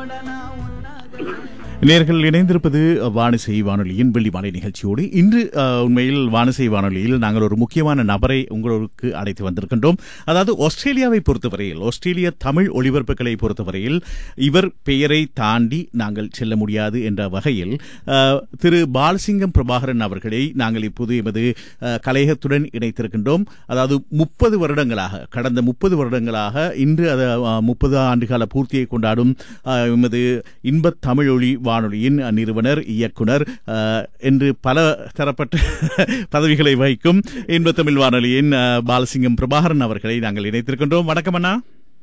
நேர்கள் இணைந்திருப்பது வானிசை வானொலியின் வெள்ளி மாலை நிகழ்ச்சியோடு இன்று அஹ், உண்மையில் வானிசை வானொலியில் நாங்கள் ஒரு முக்கியமான நபரை உங்களுக்கு அழைத்து வந்திருக்கின்றோம் அதாவது ஆஸ்திரேலியாவை பொறுத்தவரையில் ஆஸ்திரேலிய தமிழ் ஒளிபரப்புகளை பொறுத்தவரையில் இவர் பெயரை தாண்டி நாங்கள் செல்ல முடியாது என்ற வகையில் அஹ், திரு பாலசிங்கம் பிரபாகரன் அவர்களை நாங்கள் இப்போது எமது அஹ், கலையகத்துடன் இணைத்திருக்கின்றோம் அதாவது முப்பது வருடங்களாக கடந்த முப்பது வருடங்களாக இன்று அது முப்பது ஆண்டுகால பூர்த்தியை கொண்டாடும் அஹ், எமது இன்பத் தமிழொலி வானொலியின் நிறுவனர் இயக்குனர் அஹ், என்று பல தரப்பட்ட பதவிகளை வகிக்கும் இன்பத் தமிழ் வானொலியின் அஹ், பாலசிங்கம் பிரபாகரன் அவர்களை நாங்கள் இணைத்திருக்கின்றோம் வணக்கம் அண்ணா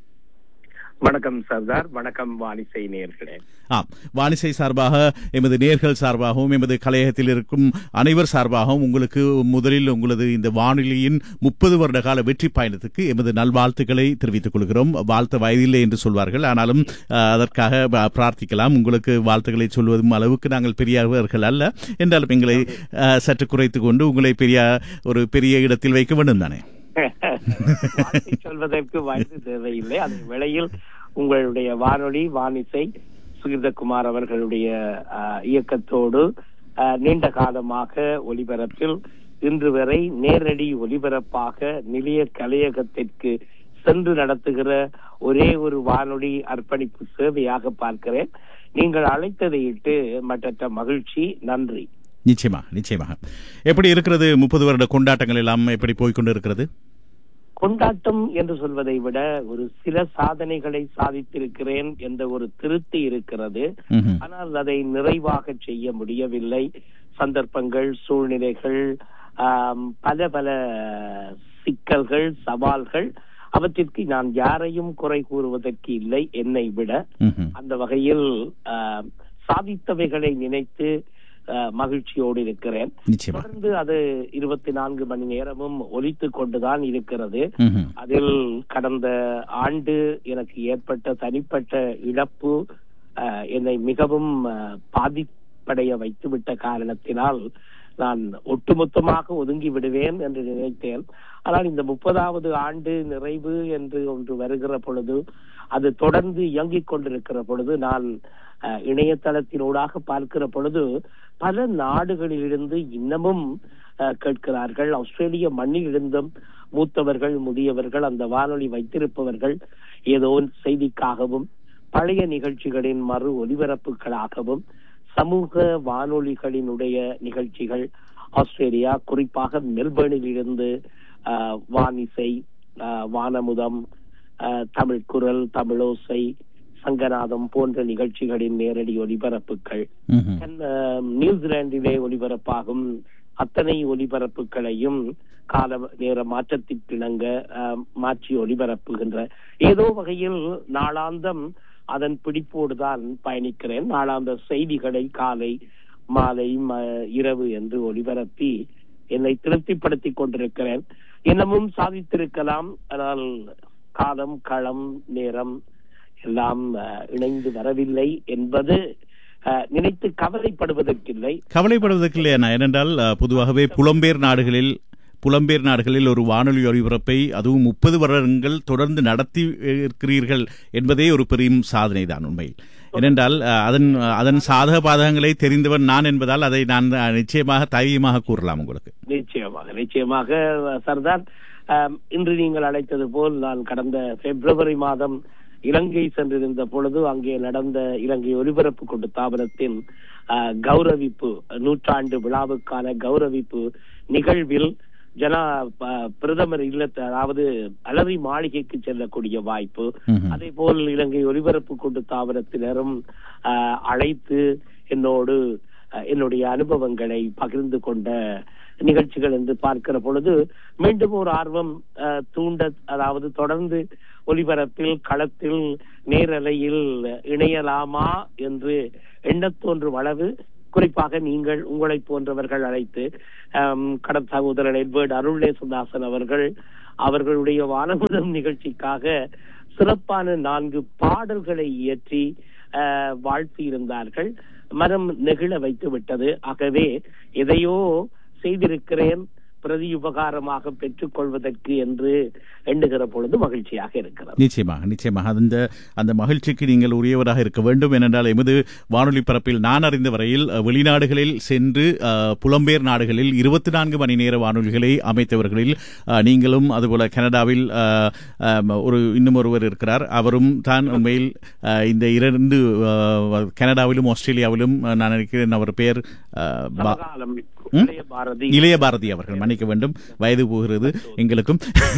வணக்கம் சர்தார் வணக்கம் வானிசை நேர்களே ஆம் வானிசை சார்பாக எமது நேர்கள் சார்பாகவும் எமது கலையகத்தில் இருக்கும் அனைவர் சார்பாகவும் உங்களுக்கு முதலில் உங்களது இந்த வானொலியின் முப்பது வருட கால வெற்றி பயணத்துக்கு எமது நல்வாழ்த்துக்களை தெரிவித்துக் கொள்கிறோம் வாழ்த்த வயதில்லை என்று சொல்வார்கள் ஆனாலும் அஹ், அதற்காக ப- பிரார்த்திக்கலாம் உங்களுக்கு வாழ்த்துக்களை சொல்வதும் அளவுக்கு நாங்கள் பெரியவர்கள் அல்ல என்றாலும் எங்களை அஹ், சற்று குறைத்துக் கொண்டு உங்களை பெரிய ஒரு பெரிய இடத்தில் வைக்க வேண்டும் தானே வாழ்த்தை சொல்வதற்கு வயது தேவையில்லை அதே வேளையில் உங்களுடைய வானொலி வானிசை சுகிர்தகுமார் அவர்களுடைய ஆஹ், இயக்கத்தோடு ஆஹ், நீண்ட காலமாக ஒலிபரப்பில் இன்று வரை நேரடி ஒலிபரப்பாக நிலைய கலையகத்திற்கு சென்று நடத்துகிற ஒரே ஒரு வானொலி அர்ப்பணிப்பு சேவையாக பார்க்கிறேன் நீங்கள் அழைத்ததை இட்டு மற்றற்ற மகிழ்ச்சி நன்றி நிச்சயமாக நிச்சயமாக எப்படி இருக்கிறது முப்பது வருட கொண்டாட்டங்கள் எல்லாம் எப்படி போய்க்கொண்டு இருக்கிறது கொண்டாட்டம் என்று சொல்வதை விட ஒரு சில சாதனைகளை சாதித்திருக்கிறேன் என்ற ஒரு திருப்தி இருக்கிறது ம்ஹும். ஆனால் அதை நிறைவாக செய்ய முடியவில்லை சந்தர்ப்பங்கள் சூழ்நிலைகள் ஆம், பல பல சிக்கல்கள் சவால்கள் அவற்றிற்கு நான் யாரையும் குறை கூறுவதற்கு இல்லை என்னை விட ம்ஹும். அந்த வகையில் ஆம், சாதித்தவைகளை நினைத்து ஆ, மகிழ்ச்சியோடு இருக்கிறேன் நிச்சயமா தொடர்ந்து அது இருபத்தி நான்கு மணி நேரமும் ஒலித்துக் கொண்டுதான் இருக்கிறது ம்ஹும். அதில் கடந்த ஆண்டு எனக்கு ஏற்பட்ட தனிப்பட்ட இழப்பு அஹ், என்னை மிகவும் அஹ், பாதிப்படைய வைத்துவிட்ட காரணத்தினால் நான் ஒட்டுமொத்தமாக ஒதுங்கி விடுவேன் என்று நினைத்தேன் ஆனால் இந்த முப்பதாவது ஆண்டு நிறைவு என்று ஒன்று வருகிற பொழுது அது தொடர்ந்து இயங்கிக் கொண்டிருக்கிற பொழுது நான் அஹ், இணையதளத்தினூடாக பார்க்கிற பொழுது பல நாடுகளிலிருந்து இன்னமும் அஹ், கேட்கிறார்கள் ஆஸ்திரேலிய மண்ணிலிருந்தும் மூத்தவர்கள் முதியவர்கள் அந்த வானொலி வைத்திருப்பவர்கள் ஏதோ செய்திக்காகவும் பழைய நிகழ்ச்சிகளின் மறு ஒலிபரப்புகளாகவும் சமூக வானொலிகளினுடைய நிகழ்ச்சிகள் ஆஸ்திரேலியா குறிப்பாக மெல்பர்னில் இருந்து ஆஹ், வானிசை ஆஹ், வானமுதம் ஆஹ், தமிழ் குரல் தமிழோசை சங்கநாதம் போன்ற நிகழ்ச்சிகளின் நேரடி ஒலிபரப்புகள் ம்ஹும். அஹ், நியூசிலாந்திலே ஒலிபரப்பாகும் அத்தனை ஒலிபரப்புகளையும் கால நேர மாற்றத்திற்கிணங்க அஹ், மாற்றி ஒலிபரப்புகின்ற ஏதோ வகையில் நாளாந்தம் அதன் பிடிப்போடுதான் பயணிக்கிறேன் நாளாந்த செய்திகளை காலை மாலை ம- இரவு என்று ஒலிபரப்பி என்னை திருப்திப்படுத்திக் கொண்டிருக்கிறேன் இன்னமும் சாதித்திருக்கலாம் ஆனால் காலம் களம் நேரம் எல்லாம் அஹ், இணைந்து வரவில்லை என்பது அஹ், நினைத்து கவலைப்படுவதற்கில்லை கவலைப்படுவதற்கு இல்லையா ஏனென்றால் அஹ், பொதுவாகவே புலம்பெயர் நாடுகளில் புலம்பெயர் நாடுகளில் ஒரு வானொலி ஒலிபரப்பை அதுவும் முப்பது வருடங்கள் தொடர்ந்து நடத்தி இருக்கிறீர்கள் என்பதே ஒரு பெரும் சாதனை தான் உண்மையில் ஏனென்றால் அஹ், அதன் அதன் சாதக பாதகங்களை தெரிந்தவன் நான் என்பதால் அதை நான் அஹ், நிச்சயமாக தைரியமாக கூறலாம் உங்களுக்கு நிச்சயமாக நிச்சயமாக அஹ், சர்தார் அஹ், இன்று நீங்கள் அழைத்தது போல் நான் கடந்த பிப்ரவரி மாதம் இலங்கை சென்றிருந்த பொழுது அங்கே நடந்த இலங்கை ஒலிபரப்பு கொண்டு தாபனத்தின் அஹ், கௌரவிப்பு நூற்றாண்டு விழாவுக்கான கௌரவிப்பு நிகழ்வில் ஜனா ப- பிரதமர் இல்லத்து அதாவது அலரி மாளிகைக்கு செல்லக்கூடிய வாய்ப்பு ம்ஹும். அதே போல் இலங்கை ஒலிபரப்பு கொண்டு தாவரத்தினரும் ஆஹ், அழைத்து என்னோடு அஹ், என்னுடைய அனுபவங்களை பகிர்ந்து கொண்ட நிகழ்ச்சிகள் என்று பார்க்கிற பொழுது மீண்டும் ஒரு ஆர்வம் அஹ், தூண்ட அதாவது தொடர்ந்து ஒலிபரப்பில் களத்தில் நேரலையில் இணையலாமா என்று எண்ணத் தோன்றும் அளவு குறிப்பாக நீங்கள் உங்களை போன்றவர்கள் அழைத்து ஆம், கடல் சகோதரர் எட்வர்ட் அருள்நேசதாசன் அவர்கள் அவர்களுடைய வானமுதம் நிகழ்ச்சிக்காக சிறப்பான நான்கு பாடல்களை இயற்றி ஆஹ், வாழ்த்தி இருந்தார்கள் மனம் நெகிழ வைத்து விட்டது ஆகவே எதையோ செய்திருக்கிறேன் பிரதி உபகாரமாக பெற்றுக் கொள்வதற்கு என்று எண்ணுகிற பொழுது மகிழ்ச்சியாக இருக்கிறது நிச்சயமாக நிச்சயமாக அந்த அந்த மகிழ்ச்சிக்கு நீங்கள் உரியவராக இருக்க வேண்டும் ஏனென்றால் எமது வானொலி பரப்பில் நான் அறிந்த வரையில் அஹ், வெளிநாடுகளில் சென்று அஹ், புலம்பெயர் நாடுகளில் இருபத்தி நான்கு மணி நேர வானொலிகளை அமைத்தவர்களில் அஹ், நீங்களும் அதுபோல கனடாவில் அஹ், அஹ், ஒரு இன்னும் ஒருவர் இருக்கிறார் அவரும் தான் உண்மையில் அஹ், இந்த இரண்டு அஹ், கனடாவிலும் ஆஸ்திரேலியாவிலும் அஹ், நான் நினைக்கிறேன் அவர் பெயர் அஹ், பா- சமகாலம் ம்? இளைய பாரதி இளைய பாரதி அவர்கள் மன்னிக்க வேண்டும் வயது போகிறது எங்களுக்கும்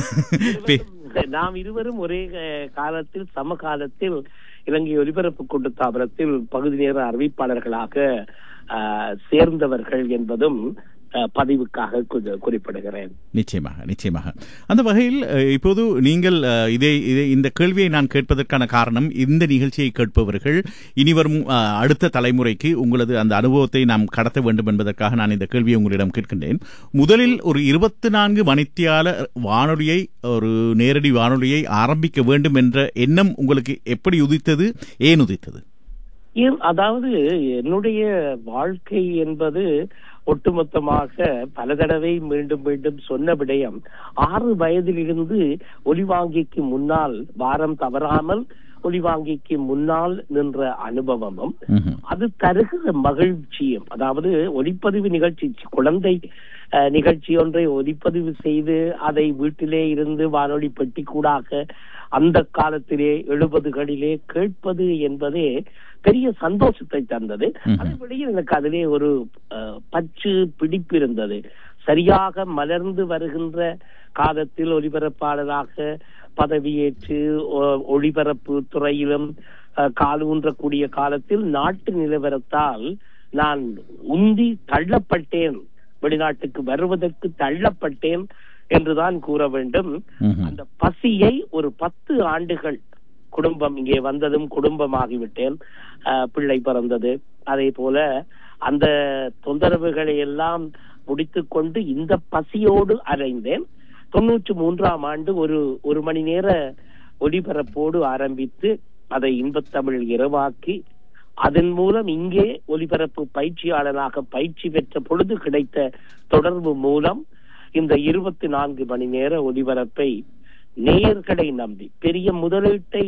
பே- நாம் இருவரும் ஒரே அஹ், காலத்தில் சமகாலத்தில் இலங்கை ஒலிபரப்பு கூட்டு தாபனத்தில் பகுதி நேர அறிவிப்பாளர்களாக அஹ், சேர்ந்தவர்கள் என்பதும் அஹ், பதிவுக்காக குறி- குறிப்பிடுகிறேன் நிச்சயமாக நிச்சயமாக அந்த வகையில் அஹ், இப்போது நீங்கள் அஹ், இதை இதை இந்த கேள்வியை நான் கேட்பதற்கான காரணம் இந்த நிகழ்ச்சியை கேட்பவர்கள் இனிவரும் அஹ், அடுத்த தலைமுறைக்கு உங்களது அந்த அனுபவத்தை நாம் கடத்த வேண்டும் என்பதற்காக நான் இந்த கேள்வியை உங்களிடம் கேட்கின்றேன் முதலில் ஒரு இருபத்தி நான்கு மணித்தியால வானொலியை ஒரு நேரடி வானொலியை ஆரம்பிக்க வேண்டும் என்ற எண்ணம் உங்களுக்கு எப்படி உதித்தது ஏன் உதித்தது ஏன், அதாவது என்னுடைய வாழ்க்கை என்பது ஒட்டுமொத்தமாக பல தடவை மீண்டும் மீண்டும் சொன்ன விடயம் ஆறு வயதிலிருந்து ஒலிவாங்கிக்கு முன்னால் வாரம் தவறாமல் ஒலிவாங்கிக்கு முன்னால் நின்ற அனுபவமும் ம்ஹும். அது தருகிற மகிழ்ச்சியும் அதாவது ஒலிப்பதிவு நிகழ்ச்சி குழந்தை அஹ், நிகழ்ச்சி ஒன்றை ஒலிப்பதிவு செய்து அதை வீட்டிலே இருந்து வானொலி பெட்டி கூடாக அந்த காலத்திலே எழுபதுகளிலே கேட்பது என்பதே பெரிய சந்தோஷத்தை தந்தது ம்ஹும். அதன்படியில் எனக்கு அதிலே ஒரு அஹ், பற்று பிடிப்பு இருந்தது சரியாக மலர்ந்து வருகின்ற காலத்தில் ஒலிபரப்பாளராக பதவியேற்று ஒ- ஒளிபரப்பு துறையிலும் அஹ், காலூன்றக்கூடிய காலத்தில் நாட்டு நிலவரத்தால் நான் உந்தி தள்ளப்பட்டேன் வெளிநாட்டுக்கு வருவதற்கு தள்ளப்பட்டேன் என்றுதான் கூற வேண்டும் ம்ஹும். அந்த பசியை ஒரு பத்து ஆண்டுகள் குடும்பம் இங்கே வந்ததும் குடும்பமாகிவிட்டேன் அஹ், பிள்ளை பிறந்தது அதே போல அந்த தொந்தரவுகளை எல்லாம் முடித்துக் கொண்டு இந்த பசியோடு அலைந்தேன் தொண்ணூற்றி மூன்றாம் ஆண்டு ஒரு ஒரு மணி நேர ஒலிபரப்போடு ஆரம்பித்து அதை இன்பத்தமிழ் இரவாக்கி அதன் மூலம் இங்கே ஒலிபரப்பு பயிற்சியாளராக பயிற்சி பெற்ற பொழுது கிடைத்த தொடர்பு மூலம் இந்த இருபத்தி நான்கு மணி நேர ஒலிபரப்பை நேயர்களை நம்பி பெரிய முதலீட்டை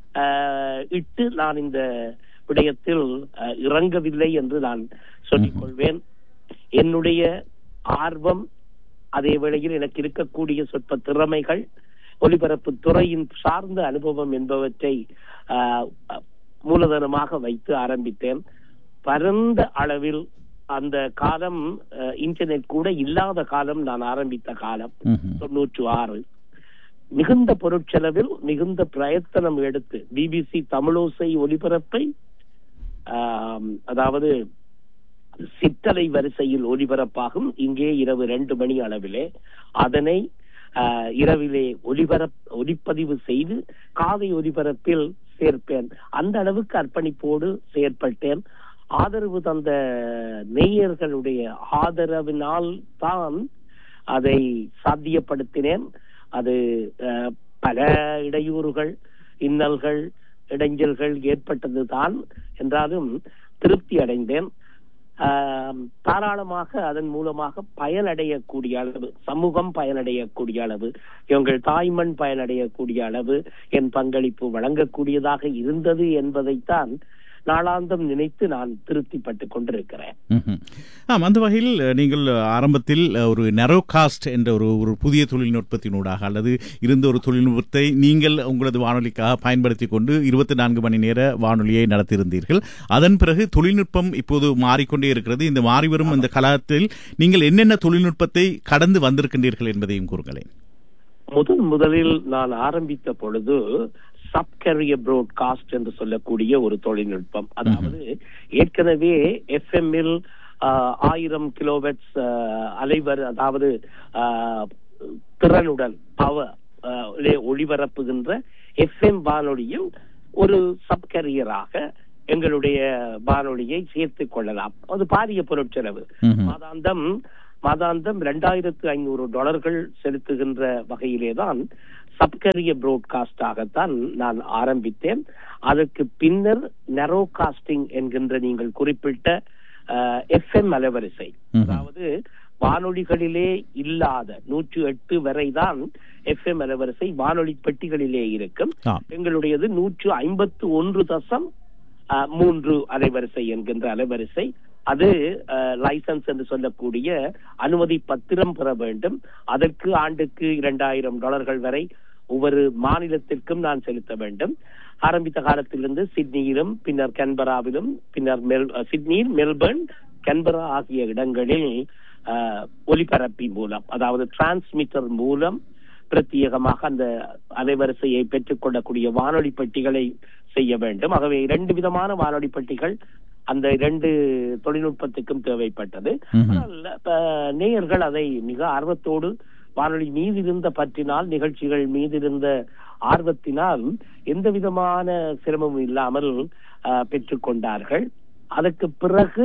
ஆஹ், இட்டு நான் இந்த விடயத்தில் ஆஹ், இறங்கவில்லை என்று நான் சொல்லிக் கொள்வேன் என்னுடைய ஆர்வம் அதே வேளையில் எனக்கு இருக்கக்கூடிய சொற்ப திறமைகள் ஒலிபரப்பு துறையின் சார்ந்த அனுபவம் என்பவற்றை ஆஹ், மூலதனமாக வைத்து ஆரம்பித்தேன் பரந்த அளவில் அந்த காலம் அஹ், இன்டர்நெட் கூட இல்லாத காலம் நான் ஆரம்பித்த காலம் ம்ஹும். தொண்ணூற்று ஆறு மிகுந்த பொருட்செலவில் மிகுந்த பிரயத்தனம் எடுத்து பிபிசி தமிழோசை ஒலிபரப்பை ஆம், அதாவது சிற்றலை வரிசையில் ஒலிபரப்பாகும் இங்கே இரவு ரெண்டு மணி அளவிலே அதனை ஆஹ், இரவிலே ஒலிபரப் ஒலிப்பதிவு செய்து காலை ஒலிபரப்பில் சேர்ப்பேன் அந்த அளவுக்கு அர்ப்பணிப்போடு செயற்பட்டேன் ஆதரவு தந்த நேயர்களுடைய ஆதரவினால் தான் அதை சாத்தியப்படுத்தினேன் அது அஹ், பல இடையூறுகள் இன்னல்கள் இடைஞ்சல்கள் ஏற்பட்டது தான் என்றாலும் திருப்தி அடைந்தேன் ஆம், தாராளமாக அதன் மூலமாக பயனடையக்கூடிய அளவு சமூகம் பயனடையக்கூடிய அளவு எங்கள் தாய்மண் பயனடையக்கூடிய அளவு என் பங்களிப்பு வழங்கக்கூடியதாக இருந்தது என்பதைத்தான் நாளாந்தம் நினைத்து நான் திருப்திப்பட்டுக் கொண்டிருக்கிறேன் ம்ஹும். ஆம் அந்த வகையில் அஹ், நீங்கள் ஆரம்பத்தில் அஹ், ஒரு நெரோ காஸ்ட் என்ற ஒரு ஒரு புதிய தொழில்நுட்பத்தினூடாக அல்லது இருந்த ஒரு தொழில்நுட்பத்தை நீங்கள் உங்களது வானொலிக்காக பயன்படுத்தி கொண்டு இருபத்தி நான்கு மணி நேர வானொலியை நடத்தியிருந்தீர்கள் அதன் பிறகு தொழில்நுட்பம் இப்போது மாறிக்கொண்டே இருக்கிறது இந்த மாறி வரும் இந்த காலத்தில் நீங்கள் என்னென்ன தொழில்நுட்பத்தை கடந்து வந்திருக்கின்றீர்கள் என்பதையும் கூறுங்களேன் முதன் முதலில் நான் ஆரம்பித்த பொழுது சப்கரியர் ப்ராட்காஸ்ட் என்று சொல்லக்கூடிய ஒரு தொழில்நுட்பம் அதாவது ஏற்கனவே எஃப்எம்மில் ஆயிரம் கிலோவெட்ஸ் அலைவர் அதாவது ஆஹ், திறனுடன் பவர் ஒளிபரப்புகின்ற எஃப்எம் வானொலியில் ஒரு சப்கரியராக எங்களுடைய வானொலியை சேர்த்துக் கொள்ளலாம் அது பாரிய பொருட்செலவு ம்ஹும். மாதாந்தம் மாதாந்தம் இரண்டாயிரத்து ஐநூறு டாலர்கள் செலுத்துகின்ற வகையிலேதான் சப்கரிய புரோட்காஸ்டாகத்தான் நான் ஆரம்பித்தேன் அதற்கு பின்னர் நெரோ காஸ்டிங் என்கின்ற நீங்கள் குறிப்பிட்ட எஃப்எம் அலைவரிசை ம்ஹும். அதாவது வானொலிகளிலே இல்லாத நூற்று எட்டு வரைதான் எஃப்எம் அலைவரிசை வானொலி பெட்டிகளிலே இருக்கும் ஆம் எங்களுடையது நூற்று ஐம்பத்து ஒன்று தசம் அஹ், மூன்று அலைவரிசை என்கின்ற அலைவரிசை அது லைசன்ஸ் என்று சொல்லக்கூடிய அனுமதி பத்திரம் பெற வேண்டும் அதற்கு ஆண்டுக்கு இரண்டாயிரம் டாலர்கள் வரை ஒவ்வொரு மாநிலத்திற்கும் நான் செலுத்த வேண்டும் ஆரம்பித்த காலத்திலிருந்து சிட்னியிலும் பின்னர் கன்பராவிலும் பின்னர் மெல் அஹ், சிட்னியில் மெல்பர்ன் கன்பரா ஆகிய இடங்களில் அஹ், ஒலிபரப்பி மூலம் அதாவது டிரான்ஸ்மிட்டர் மூலம் பிரத்யேகமாக அந்த அலைவரிசையை பெற்றுக்கொள்ளக்கூடிய வானொலி பெட்டிகளை செய்ய வேண்டும் ஆகவே இரண்டு விதமான வானொலி பெட்டிகள் அந்த இரண்டு தொழில்நுட்பத்துக்கும் தேவைப்பட்டது ம்ஹும். ஆனால் இப்ப நேயர்கள் அதை மிக ஆர்வத்தோடு வானொலி மீது இருந்த பற்றினால் நிகழ்ச்சிகள் மீது இருந்த ஆர்வத்தினால் எந்த விதமான சிரமமும் இல்லாமல் அஹ், பெற்றுக்கொண்டார்கள் அதற்கு பிறகு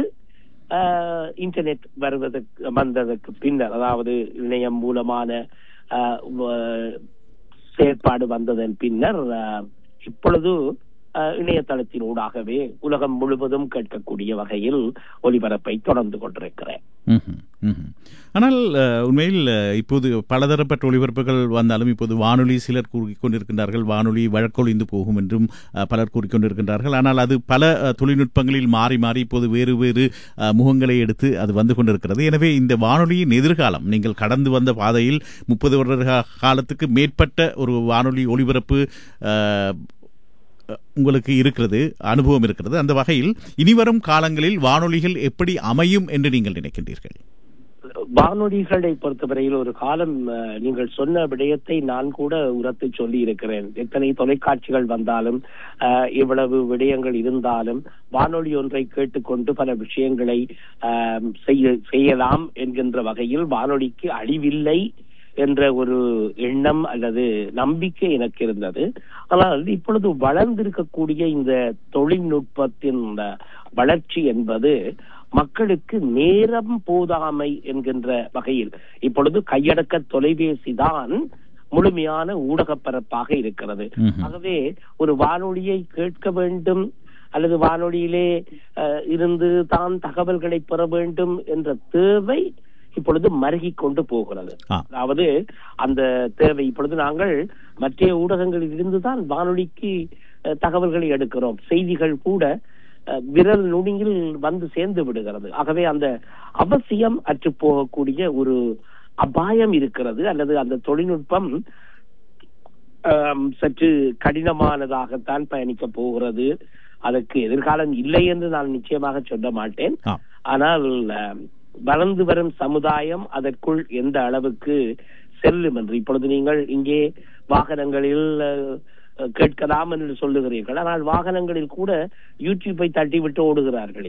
அஹ், இன்டர்நெட் வருவதற்கு வந்ததற்கு பின்னர் அதாவது இணையம் மூலமான அஹ், வ- செயற்பாடு வந்ததன் பின்னர் அஹ், இப்பொழுது அஹ், இணையதளத்தின் ஊடாகவே உலகம் முழுவதும் கேட்கக்கூடிய வகையில் ஒலிபரப்பை தொடர்ந்து கொண்டிருக்கிறேன் ம்ஹும், ம்ஹும். ஆனால் அஹ், உண்மையில் அஹ், இப்போது பலதரப்பட்ட ஒளிபரப்புகள் வந்தாலும் இப்போது வானொலி சிலர் கூறிக்கொண்டிருக்கின்றார்கள் வானொலி வழக்கொழிந்து போகும் என்றும் அஹ், பலர் கூறிக்கொண்டிருக்கின்றார்கள் ஆனால் அது பல அஹ், தொழில்நுட்பங்களில் மாறி மாறி இப்போது வேறு வேறு அஹ், முகங்களை எடுத்து அது வந்து கொண்டிருக்கிறது எனவே இந்த வானொலியின் எதிர்காலம் நீங்கள் கடந்து வந்த பாதையில் முப்பது வருட கா- காலத்துக்கு மேற்பட்ட ஒரு வானொலி ஒளிபரப்பு அஹ், உங்களுக்கு இருக்கிறது அனுபவம் இருக்கிறது அந்த வகையில் இனிவரும் காலங்களில் வானொலிகள் எப்படி அமையும் என்று நீங்கள் நினைக்கின்றீர்கள் வானொலிகளை பொறுத்தவரையில் ஒரு காலம் அஹ், நீங்கள் சொன்ன விடயத்தை நான் கூட உரத்து சொல்லி இருக்கிறேன் எத்தனை தொலைக்காட்சிகள் வந்தாலும் அஹ், இவ்வளவு விடயங்கள் இருந்தாலும் வானொலி ஒன்றை கேட்டுக்கொண்டு பல விஷயங்களை அஹ், செய்ய செய்யலாம் என்கின்ற வகையில் வானொலிக்கு அழிவில்லை என்ற ஒரு எண்ணம் அல்லது நம்பிக்கை எனக்கு இருந்தது ஆனால் இப்பொழுது வளர்ந்திருக்கக்கூடிய இந்த தொழில்நுட்பத்தின் இந்த வளர்ச்சி என்பது மக்களுக்கு நேரம் போதாமை என்கின்ற வகையில் இப்பொழுது கையடக்க தொலைபேசி தான் முழுமையான ஊடகப் பரப்பாக இருக்கிறது ம்ஹும். ஆகவே ஒரு வானொலியை கேட்க வேண்டும் அல்லது வானொலியிலே அஹ், இருந்து தான் தகவல்களை பெற வேண்டும் என்ற தேவை இப்பொழுது மருகிக் கொண்டு போகிறது ஆ. அதாவது அந்த தேவை இப்பொழுது நாங்கள் மற்ற ஊடகங்களில் இருந்துதான் வானொலிக்கு அஹ், தகவல்களை எடுக்கிறோம் செய்திகள் கூட அஹ், விரல் நுனியில் வந்து சேர்ந்து விடுகிறது ஆகவே அந்த அவசியம் அற்று போகக்கூடிய ஒரு அபாயம் இருக்கிறது அல்லது அந்த தொழில்நுட்பம் ஆம், சற்று கடினமானதாகத்தான் பயணிக்க போகிறது அதற்கு எதிர்காலம் இல்லை என்று நான் நிச்சயமாக சொல்ல மாட்டேன் ஆ. ஆனால் ஆம், வளர்ந்து வரும் சமுதாயம் அதற்குள் எந்த அளவுக்கு செல்லும் என்று இப்பொழுது நீங்கள் இங்கே வாகனங்களில் அஹ், அஹ், கேட்கலாம் என்று சொல்லுகிறீர்கள் ஆனால் வாகனங்களில் கூட யூடியூப்பை தட்டிவிட்டு ஓடுகிறார்கள்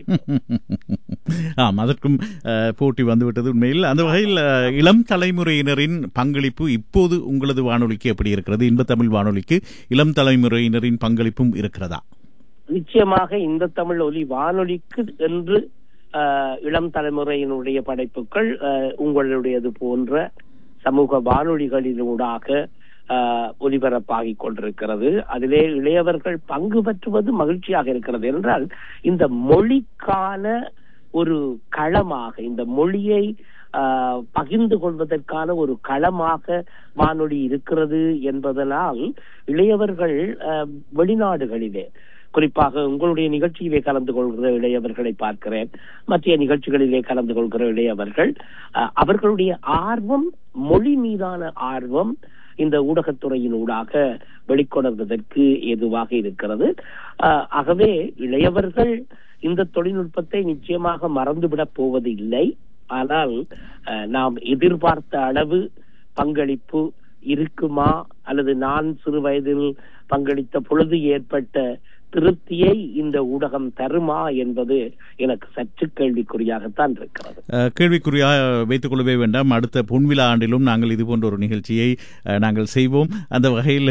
ஆம் அதற்கும் அஹ், போட்டி வந்துவிட்டது உண்மையில் அந்த வகையில் அஹ், இளம் தலைமுறையினரின் பங்களிப்பு இப்போது உங்களது வானொலிக்கு எப்படி இருக்கிறது இன்ப தமிழ் வானொலிக்கு இளம் தலைமுறையினரின் பங்களிப்பும் இருக்கிறதா நிச்சயமாக இந்த தமிழ் ஒலி வானொலிக்கு என்று ஆஹ், இளம் தலைமுறையினுடைய படைப்புகள் ஆஹ், உங்களுடையது போன்ற சமூக வானொலிகளினூடாக ஆஹ், ஒலிபரப்பாகிக் கொண்டிருக்கிறது அதிலே இளையவர்கள் பங்கு பெற்றுவது மகிழ்ச்சியாக இருக்கிறது என்றால் இந்த மொழிக்கான ஒரு களமாக இந்த மொழியை ஆஹ், பகிர்ந்து கொள்வதற்கான ஒரு களமாக வானொலி இருக்கிறது என்பதனால் இளையவர்கள் ஆஹ், வெளிநாடுகளிலே குறிப்பாக உங்களுடைய நிகழ்ச்சியிலே கலந்து கொள்கிற இளையவர்களை பார்க்கிறேன் மற்ற நிகழ்ச்சிகளிலே கலந்து கொள்கிற இளையவர்கள் அஹ், அவர்களுடைய ஆர்வம் மொழி மீதான ஆர்வம் இந்த ஊடகத்துறையின் ஊடாக வெளிக்கொணர்வதற்கு ஏதுவாக இருக்கிறது அஹ், ஆகவே இளையவர்கள் இந்த தொழில்நுட்பத்தை நிச்சயமாக மறந்துவிடப் போவது இல்லை ஆனால் அஹ், நாம் எதிர்பார்த்த அளவு பங்களிப்பு இருக்குமா அல்லது நான் சிறு வயதில் பங்களித்த பொழுது ஏற்பட்ட திருப்தியை இந்த ஊடகம் தருமா என்பது எனக்கு சற்று கேள்விக்குறியாகத்தான் இருக்கிறது அஹ், கேள்விக்குறியாக வைத்துக் கொள்ளவே வேண்டாம் அடுத்த பொன்விழா ஆண்டிலும் நாங்கள் இது போன்ற ஒரு நிகழ்ச்சியை அஹ், நாங்கள் செய்வோம் அந்த வகையில்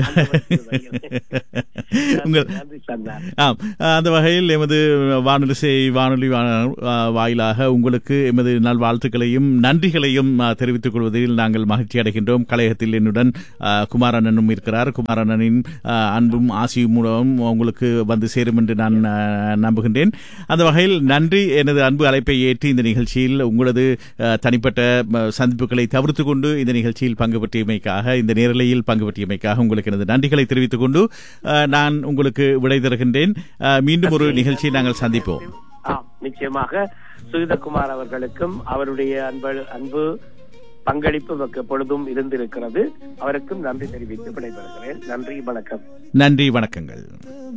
உங்கள் நன்றி சந்தா ஆம் அந்த வகையில் எமது வானொலி செய் வானொலி வா- ஆ, வாயிலாக உங்களுக்கு எமது நல்வாழ்த்துக்களையும் நன்றிகளையும் ஆ, தெரிவித்துக் கொள்வதில் நாங்கள் மகிழ்ச்சி அடைகின்றோம் கலையகத்தில் என்னுடன் ஆ, குமாரண்ணனும் இருக்கிறார் குமாரண்ணனின் ஆ, அன்பும் ஆசியும் மூலம் உங்களுக்கு வந்து சேரும் என்று நான் அஹ், நம்புகின்றேன் அந்த வகையில் நன்றி எனது அன்பு அழைப்பை ஏற்று இந்த நிகழ்ச்சியில் உங்களது அஹ், தனிப்பட்ட ம, சந்திப்புகளை தவிர்த்து கொண்டு இந்த நிகழ்ச்சியில் பங்கு பற்றியமைக்காக இந்த நேரலையில் பங்கு பற்றியமைக்காக உங்களுக்கு எனது நன்றிகளை தெரிவித்துக் கொண்டு அஹ், நான் உங்களுக்கு விடை தருகின்றேன் அஹ், மீண்டும் ஒரு நிகழ்ச்சியை நாங்கள் சந்திப்போம் ஆம், நிச்சயமாக சுகிதகுமார் அவர்களுக்கும் அவருடைய அன்பு அன்பு பங்களிப்பு நமக்கு எப்பொழுதும் இருந்திருக்கிறது அவருக்கும் நன்றி தெரிவித்து விடைபெறுகிறேன் நன்றி வணக்கம் நன்றி வணக்கங்கள்